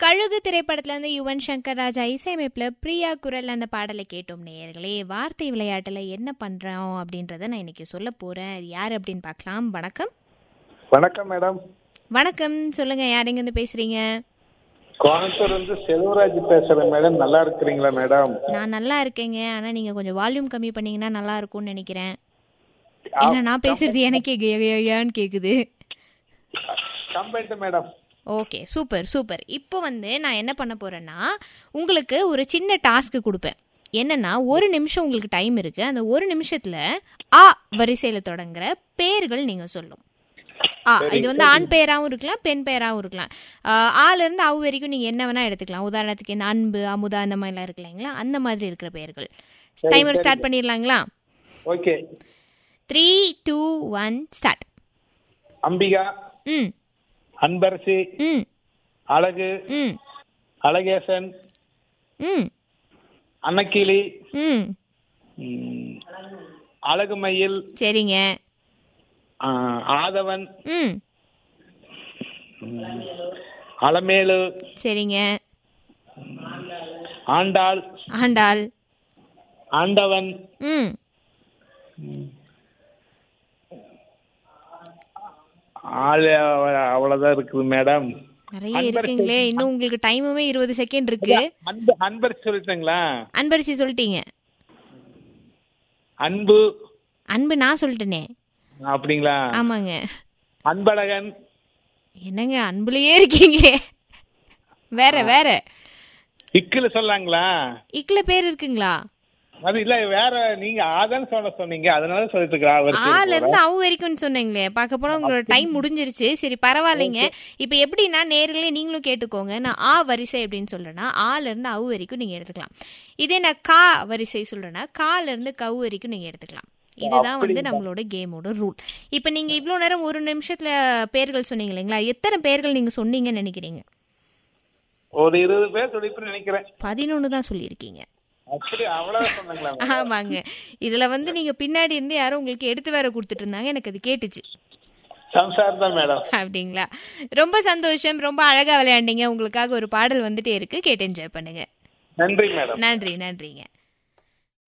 கழுகு திரைப்படத்துல இருந்து யுவன் சங்கர் ராஜா இசையமைப்புல பிரியா குரல் அந்த பாடலை கேட்டோம் நேயர்களே வார்த்தை விளையாட்டுல என்ன பண்றோம் அப்படின்றத நான் இன்னைக்கு சொல்ல போறேன் அது யார் அப்படின்னு பார்க்கலாம் வணக்கம் வணக்கம் மேடம் வணக்கம் சொல்லுங்க யார் எங்க இருந்து பேசுறீங்க கோயம்புத்தூர் இருந்து செல்வராஜ் பேசுறேன் மேடம் நல்லா இருக்கிறீங்களா மேடம் நான் நல்லா இருக்கேங்க ஆனா நீங்க கொஞ்சம் வால்யூம் கம்மி பண்ணீங்கன்னா நல்லா இருக்கும்னு நினைக்கிறேன் ஏன்னா நான் பேசுறது எனக்கே கேன்னு கேக்குது company madam okay super super இப்போ வந்து நான் என்ன பண்ண போறேன்னா உங்களுக்கு ஒரு சின்ன டாஸ்க் கொடுப்பேன் என்னன்னா ஒரு நிமிஷம் உங்களுக்கு டைம் இருக்கு அந்த ஒரு நிமிஷத்துல ஆ வரிசையில தொடங்குற பேர்கள் நீங்க சொல்லும் ஆ இது வந்து ஆண் பெயராகவும் இருக்கலாம் பெண் பெயராகவும் இருக்கலாம் ஆ, ஆல இருந்து அவ் வரைக்கும் நீங்க என்ன வேணா எடுத்துக்கலாம் உதாரணத்துக்கு இந்த அன்பு அமுதா அந்த மாதிரிலாம் இருக்கு இல்லைங்களா அந்த மாதிரி இருக்கிற பெயர்கள் டைமர் ஸ்டார்ட் பண்ணிடலாங்களா okay three two one start Ambika ம் அன்பரசி ம் அழகு ம் அழகேசன் ம் அன்னக்கிளி ம் ம், அழகுமயில் சரிங்க ஆ, ஆதவன் ம் அலமேலு சரிங்க ஆண்டாள் ஆண்டாள் ஆண்டவன் ம் ஆள் அவ்வளவுதான் இருக்குது மேடம் நிறைய இருக்குங்களே இன்னும் உங்களுக்கு டைமுமே இருபது செகண்ட் இருக்கு அன்பு அன்பரசி சொல்லிட்டீங்களா அன்பரிசி சொல்லிட்டீங்க அன்பு அன்பு நான் சொல்லிட்டேனே அப்படிங்களா ஆமாங்க அன்பழகன் என்னங்க அன்புலயே இருக்கீங்களே வேற வேற இக்கில சொல்லாங்களா இக்ல பேர் இருக்குங்களா அது இல்ல வேற நீங்க ஆதன் சொல்ல சொன்னீங்க அதனால சொல்லிட்டு இருக்கா ஆல இருந்து அவ வரைக்கும்னு சொன்னீங்களே பார்க்க போனா உங்களோட டைம் முடிஞ்சிருச்சு சரி பரவாயில்லைங்க இப்போ எப்படின்னா நேர்களே நீங்களும் கேட்டுக்கோங்க நான் ஆ வரிசை அப்படின்னு சொல்றேன்னா ஆல இருந்து அவ் வரைக்கும் நீங்க எடுத்துக்கலாம் இதே நான் கா வரிசை சொல்றேன்னா கால இருந்து கவ் வரைக்கும் நீங்க எடுத்துக்கலாம் இதுதான் வந்து நம்மளோட கேமோட ரூல் இப்போ நீங்க இவ்வளோ நேரம் ஒரு நிமிஷத்துல பேர்கள் சொன்னீங்க இல்லைங்களா எத்தனை பேர்கள் நீங்க சொன்னீங்கன்னு நினைக்கிறீங்க ஒரு இருபது பேர் சொல்லிட்டு நினைக்கிறேன் பதினொன்று தான் சொல்லியிருக்கீங்க அப்படி அவ்வளவு சொன்னாங்களா ஆமாங்க இதுல வந்து நீங்க பின்னாடி இருந்து யாரோ உங்களுக்கு எடுத்து வேற கொடுத்துட்டு இருந்தாங்க எனக்கு அது கேட்டுச்சு சம்சார் தான் மேடம் அப்படிங்களா ரொம்ப சந்தோஷம் ரொம்ப அழகா விளையாண்டீங்க உங்களுக்காக ஒரு பாடல் வந்துட்டே இருக்கு கேட்டு என்ஜாய் பண்ணுங்க நன்றி மேடம் நன்றி நன்றிங்க